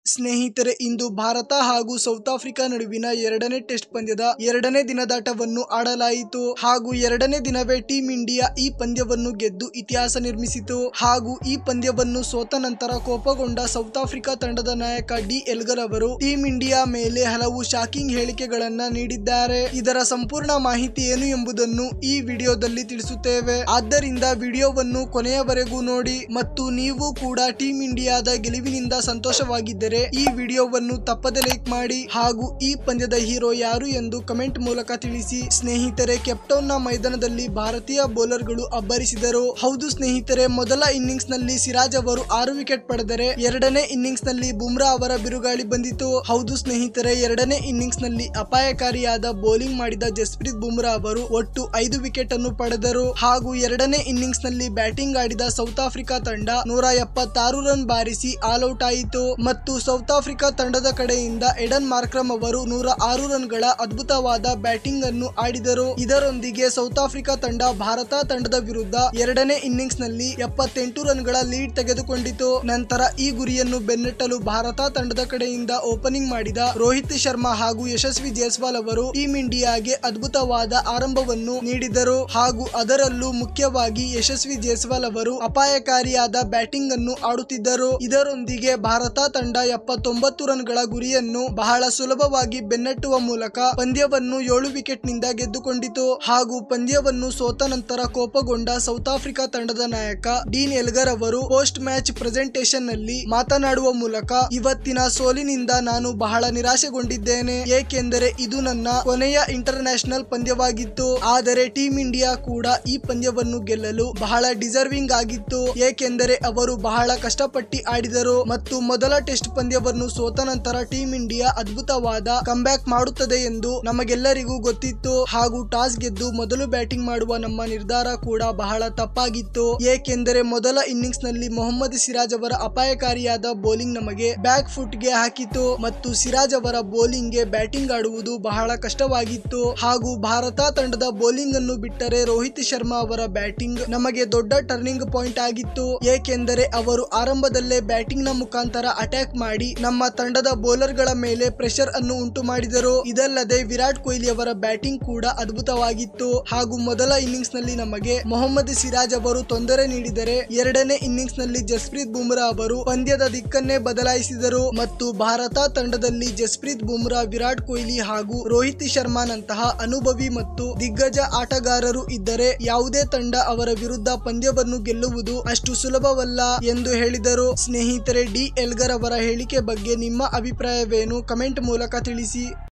ಸ್ನೇಹಿತರೆ ಇಂದು ಭಾರತ ಹಾಗೂ south Africa ನಡುವಿನ ಎರಡನೇ ಟೆಸ್ಟ್ ಪಂದ್ಯದ ಎರಡನೇ ದಿನದಾಟವನ್ನು ಆಡಲಾಯಿತು ಹಾಗೂ ಎರಡನೇ ದಿನವೇ ಟೀಂ ಇಂಡಿಯಾ ಈ ಪಂದ್ಯವನ್ನು ಗೆದ್ದು ಇತಿಹಾಸ ನಿರ್ಮಿಸಿತು ಹಾಗೂ ಈ ಪಂದ್ಯವನ್ನು ಸೋತ ನಂತರ ಕೋಪಗೊಂಡ ಸೌತ್ ಆಫ್ರಿಕಾ ತಂಡದ ನಾಯಕ ಡಿ ಎಲ್ಗರ್ ಅವರು ಟೀಂ ಇಂಡಿಯಾ ಮೇಲೆ ಹಲವು ಶಾಕಿಂಗ್ ಹೇಳಿಕೆಗಳನ್ನ ನೀಡಿದ್ದಾರೆ ಇದರ ಸಂಪೂರ್ಣ ಮಾಹಿತಿ ಏನು ಎಂಬುದನ್ನು ಈ ವಿಡಿಯೋದಲ್ಲಿ ತಿಳಿಸುತ್ತೇವೆ ಆದ್ದರಿಂದ ವಿಡಿಯೋವನ್ನು ಕೊನೆಯವರೆಗೂ ನೋಡಿ ಮತ್ತು ನೀವು ಕೂಡ ಟೀಂ ಇಂಡಿಯಾದ ಗೆಲುವಿನಿಂದ ಸಂತೋಷವಾಗಿದ್ದರೆ ಈ ವಿಡಿಯೋವನ್ನು ತಪ್ಪದೆ ಲೈಕ್ ಮಾಡಿ ಹಾಗೂ ಈ ಪಂದ್ಯದ ಹೀರೋ ಯಾರು ಎಂದು ಕಮೆಂಟ್ ಮೂಲಕ ತಿಳಿಸಿ ಸ್ನೇಹಿತರೆ ಕೆಪ್ಟೌನ್ ನ ಮೈದಾನದಲ್ಲಿ ಭಾರತೀಯ ಬೌಲರ್ಗಳು ಅಬ್ಬರಿಸಿದರು ಹೌದು ಸ್ನೇಹಿತರೆ ಮೊದಲ ಇನ್ನಿಂಗ್ಸ್ ನಲ್ಲಿ ಸಿರಾಜ್ ಅವರು ಆರು ವಿಕೆಟ್ ಪಡೆದರೆ ಎರಡನೇ ಇನ್ನಿಂಗ್ಸ್ ನಲ್ಲಿ ಬುಮ್ರಾ ಅವರ ಬಿರುಗಾಳಿ ಬಂದಿತು ಹೌದು ಸ್ನೇಹಿತರೆ ಎರಡನೇ ಇನ್ನಿಂಗ್ಸ್ ನಲ್ಲಿ ಅಪಾಯಕಾರಿಯಾದ ಬೌಲಿಂಗ್ ಮಾಡಿದ ಜಸ್ಪ್ರೀತ್ ಬುಮ್ರಾ ಅವರು ಒಟ್ಟು ಐದು ವಿಕೆಟ್ ಅನ್ನು ಪಡೆದರು ಹಾಗೂ ಎರಡನೇ ಇನ್ನಿಂಗ್ಸ್ ನಲ್ಲಿ ಬ್ಯಾಟಿಂಗ್ ಆಡಿದ ಸೌತ್ ಆಫ್ರಿಕಾ ತಂಡ ನೂರ ಎಪ್ಪತ್ತಾರು ರನ್ ಬಾರಿಸಿ ಆಲ್ ಔಟ್ ಆಯಿತು ಮತ್ತು ಸೌತ್ ಆಫ್ರಿಕಾ ತಂಡದ ಕಡೆಯಿಂದ ಎಡನ್ ಮಾರ್ಕ್ರಮ್ ಅವರು ನೂರ ಆರು ರನ್ಗಳ ಅದ್ಭುತವಾದ ಬ್ಯಾಟಿಂಗ್ ಅನ್ನು ಆಡಿದರು ಇದರೊಂದಿಗೆ ಸೌತ್ ಆಫ್ರಿಕಾ ತಂಡ ಭಾರತ ತಂಡದ ವಿರುದ್ಧ ಎರಡನೇ ಇನ್ನಿಂಗ್ಸ್ ನಲ್ಲಿ ಎಪ್ಪತ್ತೆಂಟು ರನ್ಗಳ ಲೀಡ್ ತೆಗೆದುಕೊಂಡಿತು ನಂತರ ಈ ಗುರಿಯನ್ನು ಬೆನ್ನಟ್ಟಲು ಭಾರತ ತಂಡದ ಕಡೆಯಿಂದ ಓಪನಿಂಗ್ ಮಾಡಿದ ರೋಹಿತ್ ಶರ್ಮಾ ಹಾಗೂ ಯಶಸ್ವಿ ಜೈಸ್ವಾಲ್ ಅವರು ಟೀಂ ಇಂಡಿಯಾಗೆ ಅದ್ಭುತವಾದ ಆರಂಭವನ್ನು ನೀಡಿದರು ಹಾಗೂ ಅದರಲ್ಲೂ ಮುಖ್ಯವಾಗಿ ಯಶಸ್ವಿ ಜೈಸ್ವಾಲ್ ಅವರು ಅಪಾಯಕಾರಿಯಾದ ಬ್ಯಾಟಿಂಗ್ ಅನ್ನು ಆಡುತ್ತಿದ್ದರು ಇದರೊಂದಿಗೆ ಭಾರತ ತಂಡ ಎಪ್ಪತ್ತೊಂಬತ್ತು ರನ್ಗಳ ಗುರಿಯನ್ನು ಬಹಳ ಸುಲಭವಾಗಿ ಬೆನ್ನಟ್ಟುವ ಮೂಲಕ ಪಂದ್ಯವನ್ನು ಏಳು ವಿಕೆಟ್ ನಿಂದ ಗೆದ್ದುಕೊಂಡಿತು ಹಾಗೂ ಪಂದ್ಯವನ್ನು ಸೋತ ನಂತರ ಕೋಪಗೊಂಡ ಸೌತ್ ಆಫ್ರಿಕಾ ತಂಡದ ನಾಯಕ ಡೀನ್ ಎಲ್ಗರ್ ಅವರು ಪೋಸ್ಟ್ ಮ್ಯಾಚ್ ಪ್ರೆಸೆಂಟೇಷನ್ ನಲ್ಲಿ ಮಾತನಾಡುವ ಮೂಲಕ ಇವತ್ತಿನ ಸೋಲಿನಿಂದ ನಾನು ಬಹಳ ನಿರಾಶೆಗೊಂಡಿದ್ದೇನೆ ಏಕೆಂದರೆ ಇದು ನನ್ನ ಕೊನೆಯ ಇಂಟರ್ ನ್ಯಾಷನಲ್ ಪಂದ್ಯವಾಗಿತ್ತು ಆದರೆ ಟೀಂ ಇಂಡಿಯಾ ಕೂಡ ಈ ಪಂದ್ಯವನ್ನು ಗೆಲ್ಲಲು ಬಹಳ ಡಿಸರ್ವಿಂಗ್ ಆಗಿತ್ತು ಏಕೆಂದರೆ ಅವರು ಬಹಳ ಕಷ್ಟಪಟ್ಟು ಆಡಿದರು ಮತ್ತು ಮೊದಲ ಟೆಸ್ಟ್ ಪಂದ್ಯವನ್ನು ಸೋತ ನಂತರ ಟೀಂ ಇಂಡಿಯಾ ಅದ್ಭುತವಾದ ಕಂಬ್ಯಾಕ್ ಮಾಡುತ್ತದೆ ಎಂದು ನಮಗೆಲ್ಲರಿಗೂ ಗೊತ್ತಿತ್ತು ಹಾಗೂ ಟಾಸ್ ಗೆದ್ದು ಮೊದಲು ಬ್ಯಾಟಿಂಗ್ ಮಾಡುವ ನಮ್ಮ ನಿರ್ಧಾರ ಕೂಡ ಬಹಳ ತಪ್ಪಾಗಿತ್ತು ಏಕೆಂದರೆ ಮೊದಲ ಇನ್ನಿಂಗ್ಸ್ ನಲ್ಲಿ ಮೊಹಮ್ಮದ್ ಸಿರಾಜ್ ಅವರ ಅಪಾಯಕಾರಿಯಾದ ಬೌಲಿಂಗ್ ನಮಗೆ ಬ್ಯಾಕ್ ಫುಟ್ ಗೆ ಹಾಕಿತು ಮತ್ತು ಸಿರಾಜ್ ಅವರ ಬೌಲಿಂಗ್ ಗೆ ಬ್ಯಾಟಿಂಗ್ ಆಡುವುದು ಬಹಳ ಕಷ್ಟವಾಗಿತ್ತು ಹಾಗೂ ಭಾರತ ತಂಡದ ಬೌಲಿಂಗ್ ಅನ್ನು ಬಿಟ್ಟರೆ ರೋಹಿತ್ ಶರ್ಮಾ ಅವರ ಬ್ಯಾಟಿಂಗ್ ನಮಗೆ ದೊಡ್ಡ ಟರ್ನಿಂಗ್ ಪಾಯಿಂಟ್ ಆಗಿತ್ತು ಏಕೆಂದರೆ ಅವರು ಆರಂಭದಲ್ಲೇ ಬ್ಯಾಟಿಂಗ್ ನ ಮುಖಾಂತರ ಅಟ್ಯಾಕ್ ಮಾಡಿ ನಮ್ಮ ತಂಡದ ಬೌಲರ್ ಗಳ ಮೇಲೆ ಪ್ರೆಷರ್ ಅನ್ನು ಉಂಟು ಮಾಡಿದರು ಇದಲ್ಲದೆ ವಿರಾಟ್ ಕೊಹ್ಲಿ ಅವರ ಬ್ಯಾಟಿಂಗ್ ಕೂಡ ಅದ್ಭುತವಾಗಿತ್ತು ಹಾಗೂ ಮೊದಲ ಇನ್ನಿಂಗ್ಸ್ ನಲ್ಲಿ ನಮಗೆ ಮೊಹಮ್ಮದ್ ಸಿರಾಜ್ ಅವರು ತೊಂದರೆ ನೀಡಿದರೆ ಎರಡನೇ ಇನ್ನಿಂಗ್ಸ್ ನಲ್ಲಿ ಜಸ್ಪ್ರೀತ್ ಬುಮ್ರಾ ಅವರು ಪಂದ್ಯದ ದಿಕ್ಕನ್ನೇ ಬದಲಾಯಿಸಿದರು ಮತ್ತು ಭಾರತ ತಂಡದಲ್ಲಿ ಜಸ್ಪ್ರೀತ್ ಬುಮ್ರಾ ವಿರಾಟ್ ಕೊಹ್ಲಿ ಹಾಗೂ ರೋಹಿತ್ ಶರ್ಮಾನಂತಹ ಅನುಭವಿ ಮತ್ತು ದಿಗ್ಗಜ ಆಟಗಾರರು ಇದ್ದರೆ ಯಾವುದೇ ತಂಡ ಅವರ ವಿರುದ್ಧ ಪಂದ್ಯವನ್ನು ಗೆಲ್ಲುವುದು ಅಷ್ಟು ಸುಲಭವಲ್ಲ ಎಂದು ಹೇಳಿದರು ಸ್ನೇಹಿತರೆ ಡಿ ಎಲ್ಗರ್ ಅವರ ಹೇಳಿಕೆ ಬಗ್ಗೆ ನಿಮ್ಮ ಅಭಿಪ್ರಾಯವೇನು ಕಮೆಂಟ್ ಮೂಲಕ ತಿಳಿಸಿ